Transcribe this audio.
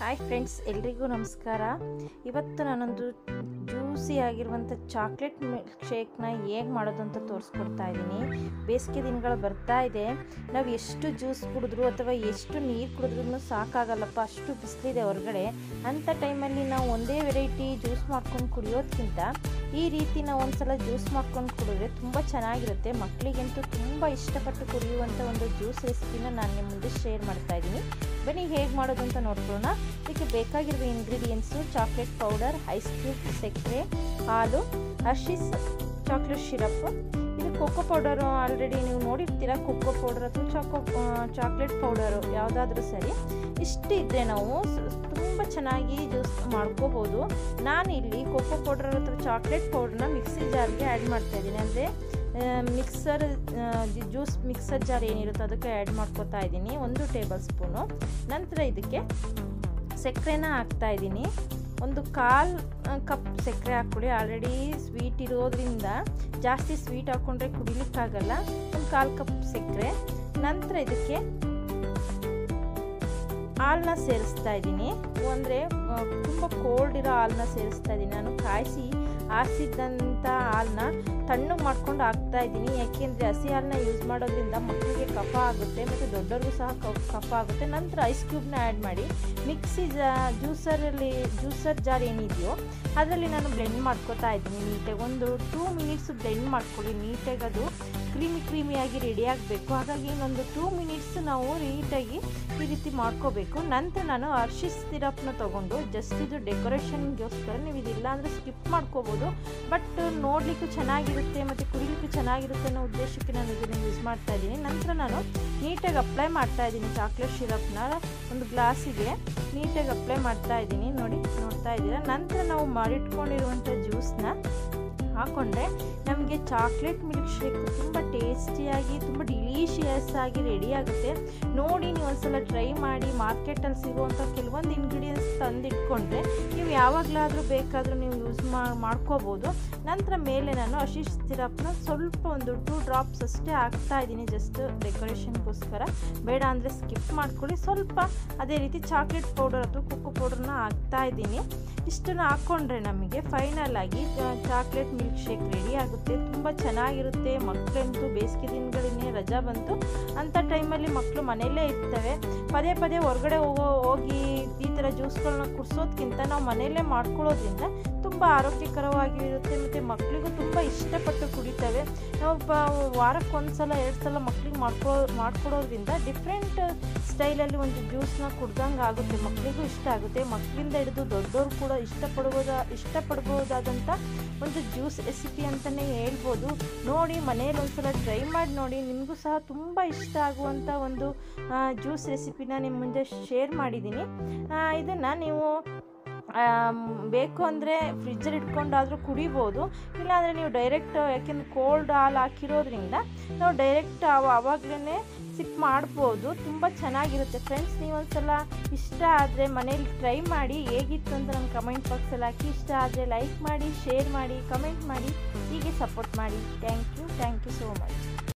hi friends ಎಲ್ರಿಗೂ ನಮಸ್ಕಾರ ಇವತ್ತು ನಾನೊಂದು ಜ್ಯೂಸಿ ಆಗಿರುವಂಥ ಚಾಕ್ಲೇಟ್ ಮಿಲ್ಕ್ ಶೇಕ್ನ ಹೇಗೆ ಮಾಡೋದು ಅಂತ ತೋರಿಸ್ಕೊಡ್ತಾ ಇದ್ದೀನಿ ಬೇಸಿಗೆ ದಿನಗಳು ಬರ್ತಾ ಇದೆ ನಾವು ಎಷ್ಟು ಜ್ಯೂಸ್ ಕುಡಿದ್ರು ಅಥವಾ ಎಷ್ಟು ನೀರು ಕುಡಿದ್ರೂ ಸಾಕಾಗಲ್ಲಪ್ಪ ಅಷ್ಟು ಬಿಸಿಲಿದೆ ಹೊರಗಡೆ ಅಂಥ ಟೈಮಲ್ಲಿ ನಾವು ಒಂದೇ ವೆರೈಟಿ ಜ್ಯೂಸ್ ಮಾಡ್ಕೊಂಡು ಕುಡಿಯೋದಕ್ಕಿಂತ ಈ ರೀತಿ ನಾವು ಒಂದ್ಸಲ ಜ್ಯೂಸ್ ಮಾಡ್ಕೊಂಡು ಕುಡಿದ್ರೆ ತುಂಬ ಚೆನ್ನಾಗಿರುತ್ತೆ ಮಕ್ಕಳಿಗಂತೂ ತುಂಬ ಇಷ್ಟಪಟ್ಟು ಕುಡಿಯುವಂಥ ಒಂದು ಜ್ಯೂಸ್ ರೆಸಿಪಿನ ನಾನು ನಿಮ್ಮ ಮುಂದೆ ಶೇರ್ ಮಾಡ್ತಾ ಇದ್ದೀನಿ ಬನ್ನಿ ಹೇಗೆ ಮಾಡೋದು ಅಂತ ನೋಡ್ಕೊಳ್ಳೋಣ ಇದಕ್ಕೆ ಬೇಕಾಗಿರುವ ingredients chocolate powder ice cube ಸಕ್ಕರೆ ಹಾಲು ಹರ್ಷಿಸ್ ಚಾಕ್ಲೇಟ್ ಶಿರಪ್ಪು ಇದು ಕೊಕ್ಕೋ ಪೌಡರು ಆಲ್ರೆಡಿ ನೀವು ನೋಡಿರ್ತೀರ ಕೊಕ್ಕೋ ಪೌಡರ್ ಅಥವಾ ಚಾಕೋ ಚಾಕ್ಲೇಟ್ ಪೌಡರು ಯಾವುದಾದ್ರೂ ಸರಿ ಇಷ್ಟು ಇದ್ದರೆ ನಾವು ತುಂಬ ಚೆನ್ನಾಗಿ ಜ್ಯೂಸ್ ಮಾಡ್ಕೋಬೋದು ನಾನು ಇಲ್ಲಿ ಕೊಕ್ಕೋ ಪೌಡರ್ ಅಥವಾ ಚಾಕ್ಲೇಟ್ ಪೌಡ್ರನ್ನ ಮಿಕ್ಸಿ ಜಾರ್ಗೆ ಆ್ಯಡ್ ಮಾಡ್ತಾ ಇದ್ದೀನಿ ಅಂದರೆ ಮಿಕ್ಸರ್ ಜ್ಯೂಸ್ ಮಿಕ್ಸರ್ ಜಾರ್ ಏನಿರುತ್ತೋ ಅದಕ್ಕೆ ಆ್ಯಡ್ ಮಾಡ್ಕೋತಾ ಇದ್ದೀನಿ ಒಂದು ಟೇಬಲ್ ಸ್ಪೂನು ನಂತರ ಇದಕ್ಕೆ ಸಕ್ಕರೆನ ಹಾಕ್ತಾ ಇದ್ದೀನಿ ಒಂದು ಕಾಲು ಕಪ್ ಸಕ್ಕರೆ ಹಾಕ್ಕೊಳ್ಳಿ ಆಲ್ರೆಡಿ ಸ್ವೀಟ್ ಇರೋದ್ರಿಂದ ಜಾಸ್ತಿ ಸ್ವೀಟ್ ಹಾಕ್ಕೊಂಡ್ರೆ ಕುಡಿಲಿಕ್ಕಾಗಲ್ಲ ಒಂದು ಕಾಲು ಕಪ್ ಸಕ್ಕರೆ ನಂತರ ಇದಕ್ಕೆ ಹಾಲನ್ನ ಸೇರಿಸ್ತಾ ಇದ್ದೀನಿ ಅಂದರೆ ತುಂಬ ಕೋಲ್ಡ್ ಇರೋ ಹಾಲನ್ನ ಸೇರಿಸ್ತಾ ಇದ್ದೀನಿ ನಾನು ಕಾಯಿಸಿ ಆರಿಸಿದ್ದಂಥ ಹಾಲನ್ನ ತಣ್ಣಗೆ ಮಾಡ್ಕೊಂಡು ಹಾಕ್ತಾ ಇದ್ದೀನಿ ಯಾಕೆಂದರೆ ಹಸಿ ಹಾಲನ್ನ ಯೂಸ್ ಮಾಡೋದ್ರಿಂದ ಮಕ್ಕಳಿಗೆ ಕಫ ಆಗುತ್ತೆ ಮತ್ತು ದೊಡ್ಡವ್ರಿಗೂ ಸಹ ಕಫ ಆಗುತ್ತೆ ನಂತರ ಐಸ್ ಕ್ಯೂಬ್ನ ಆ್ಯಡ್ ಮಾಡಿ ಮಿಕ್ಸಿ ಜಾ ಜ್ಯೂಸರಲ್ಲಿ ಜ್ಯೂಸರ್ ಜಾರ್ ಏನಿದೆಯೋ ಅದರಲ್ಲಿ ನಾನು ಬ್ಲೆಂಡ್ ಮಾಡ್ಕೋತಾ ಇದ್ದೀನಿ ನೀಟಾಗಿ ಒಂದು ಟೂ ಮಿನಿಟ್ಸ್ ಬ್ಲೆಂಡ್ ಮಾಡ್ಕೊಳ್ಳಿ ನೀಟಾಗಿ ಅದು ಕ್ರೀಮಿ ಕ್ರೀಮಿಯಾಗಿ ರೆಡಿ ಆಗಬೇಕು ಹಾಗಾಗಿ ಒಂದು ಟೂ ಮಿನಿಟ್ಸ್ ನಾವು ನೀಟಾಗಿ ಈ ರೀತಿ ಮಾಡ್ಕೋಬೇಕು ನಂತರ ನಾನು ಅರ್ಶಿಸ್ ಸಿರಪ್ನ ತೊಗೊಂಡು ಜಸ್ಟ್ ಇದು ಡೆಕೋರೇಷನ್ಗೋಸ್ಕರ ನೀವು ಇದಿಲ್ಲ ಅಂದರೆ ಸ್ಕಿಪ್ ಮಾಡ್ಕೋಬೋದು ಬಟ್ ನೋಡಲಿಕ್ಕೂ ಚೆನ್ನಾಗಿರುತ್ತೆ ಮತ್ತು ಕುಡಿಲಿಕ್ಕೂ ಚೆನ್ನಾಗಿರುತ್ತೆ ಅನ್ನೋ ಉದ್ದೇಶಕ್ಕೆ ನಾನು ಇದನ್ನು ಯೂಸ್ ಮಾಡ್ತಾ ಇದ್ದೀನಿ ನಂತರ ನಾನು ನೀಟಾಗಿ ಅಪ್ಲೈ ಮಾಡ್ತಾ ಇದ್ದೀನಿ ಚಾಕ್ಲೇಟ್ ಶಿರಪ್ನ ಒಂದು ಗ್ಲಾಸಿಗೆ ನೀಟಾಗಿ ಅಪ್ಲೈ ಮಾಡ್ತಾ ಇದ್ದೀನಿ ನೋಡಿ ನೋಡ್ತಾ ಇದ್ದೀರಾ ನಂತರ ನಾವು ಮಾಡಿಟ್ಕೊಂಡಿರುವಂಥ ಜ್ಯೂಸ್ನ ಹಾಕ್ಕೊಂಡ್ರೆ ನಮಗೆ ಚಾಕ್ಲೇಟ್ ಮಿಲ್ಕ್ ಶೇಕ್ ತುಂಬ ಟೇಸ್ಟಿಯಾಗಿ ತುಂಬ ಡಿಲೀಷಿಯಸ್ ಆಗಿ ರೆಡಿ ಆಗುತ್ತೆ ನೋಡಿ ನೀವು ಒಂದ್ಸಲ ಟ್ರೈ ಮಾಡಿ ಮಾರ್ಕೆಟಲ್ಲಿ ಸಿಗುವಂಥ ಕೆಲವೊಂದು ಇಂಗ್ರೀಡಿಯೆಂಟ್ಸ್ ತಂದಿಟ್ಕೊಂಡ್ರೆ ನೀವು ಯಾವಾಗಲಾದರೂ ಬೇಕಾದರೂ ನೀವು ಯೂಸ್ ಮಾಡ್ಕೋಬೋದು ನಂತರ ಮೇಲೆ ನಾನು ಅಶಿಶ್ ಸಿರಪ್ನ ಸ್ವಲ್ಪ ಒಂದು ಟೂ ಡ್ರಾಪ್ಸ್ ಅಷ್ಟೇ ಹಾಕ್ತಾ ಇದ್ದೀನಿ ಜಸ್ಟ್ ಡೆಕೋರೇಷನ್ಗೋಸ್ಕರ ಬೇಡ ಅಂದರೆ ಸ್ಕಿಪ್ ಮಾಡ್ಕೊಳ್ಳಿ ಸ್ವಲ್ಪ ಅದೇ ರೀತಿ ಚಾಕ್ಲೇಟ್ ಪೌಡರ್ ಅಥವಾ ಕುಕ್ಕು ಪೌಡರ್ನ ಹಾಕ್ತಾ ಇದ್ದೀನಿ ಇಷ್ಟನ್ನು ಹಾಕ್ಕೊಂಡ್ರೆ ನಮಗೆ ಫೈನಲ್ ಆಗಿ ಚಾಕ್ಲೇಟ್ ಮಿಲ್ಕ್ ಶೇಕ್ ರೆಡಿ ಆಗುತ್ತೆ ತುಂಬ ಚೆನ್ನಾಗಿರುತ್ತೆ ಮಕ್ಕಳಂತೂ ಬೇಸಿಗೆ ದಿನಗಳಿನೇ ರಜಾ ಬಂತು ಅಂಥ ಟೈಮಲ್ಲಿ ಮಕ್ಕಳು ಮನೆಯಲ್ಲೇ ಇರ್ತವೆ ಪದೇ ಪದೇ ಹೊರಗಡೆ ಹೋಗೋ ಹೋಗಿ ಈ ಥರ ಜ್ಯೂಸ್ಗಳನ್ನ ಕುಡಿಸೋದ್ಕಿಂತ ನಾವು ಮನೆಯಲ್ಲೇ ಮಾಡ್ಕೊಳ್ಳೋದ್ರಿಂದ ತುಂಬ ಆರೋಗ್ಯಕರವಾಗಿ ಇರುತ್ತೆ ಮತ್ತು ಮಕ್ಕಳಿಗೂ ತುಂಬ ಇಷ್ಟಪಟ್ಟು ಕುಡಿತವೆ ನಾವು ಪ ವಾರಕ್ಕೊಂದು ಸಲ ಎರಡು ಸಲ ಮಕ್ಳಿಗೆ ಮಾಡ್ಕೊ ಮಾಡ್ಕೊಡೋದ್ರಿಂದ ಡಿಫ್ರೆಂಟ್ ಸ್ಟೈಲಲ್ಲಿ ಒಂದು ಜ್ಯೂಸ್ನ ಕುಡ್ದಂಗೆ ಆಗುತ್ತೆ ಮಕ್ಕಳಿಗೂ ಇಷ್ಟ ಆಗುತ್ತೆ ಮಕ್ಕಳಿಂದ ಹಿಡಿದು ದೊಡ್ಡವರು ಕೂಡ ಇಷ್ಟಪಡ್ಬೋದ ಇಷ್ಟಪಡ್ಬೋದಾದಂಥ ಒಂದು ಜ್ಯೂಸ್ ರೆಸಿಪಿ ಅಂತಲೇ ಹೇಳ್ಬೋದು ನೋಡಿ ಮನೆಯಲ್ಲಿ ಒಂದ್ಸಲ ಟ್ರೈ ಮಾಡಿ ನೋಡಿ ನಿಮಗೂ ಸಹ ತುಂಬ ಇಷ್ಟ ಆಗುವಂಥ ಒಂದು ಜ್ಯೂಸ್ ರೆಸಿಪಿನ ನಿಮ್ಮ ಮುಂದೆ ಶೇರ್ ಮಾಡಿದ್ದೀನಿ ಇದನ್ನು ನೀವು ಬೇಕು ಅಂದರೆ ಫ್ರಿಜ್ಜಲ್ಲಿ ಇಟ್ಕೊಂಡಾದರೂ ಕುಡಿಬೋದು ಇಲ್ಲಾಂದರೆ ನೀವು ಡೈರೆಕ್ಟ್ ಯಾಕೆಂದರೆ ಕೋಲ್ಡ್ ಹಾಲು ಹಾಕಿರೋದ್ರಿಂದ ನಾವು ಡೈರೆಕ್ಟ್ ಆವಾಗಲೇ ಸಿಪ್ ಮಾಡ್ಬೋದು ತುಂಬ ಚೆನ್ನಾಗಿರುತ್ತೆ ಫ್ರೆಂಡ್ಸ್ ನೀವು ಒಂದ್ಸಲ ಇಷ್ಟ ಆದರೆ ಮನೇಲಿ ಟ್ರೈ ಮಾಡಿ ಹೇಗಿತ್ತು ಅಂತ ನಮ್ಮ ಕಮೆಂಟ್ ಬಾಕ್ಸಲ್ಲಿ ಹಾಕಿ ಇಷ್ಟ ಆದರೆ ಲೈಕ್ ಮಾಡಿ ಶೇರ್ ಮಾಡಿ ಕಮೆಂಟ್ ಮಾಡಿ ಹೀಗೆ ಸಪೋರ್ಟ್ ಮಾಡಿ thank you thank you so much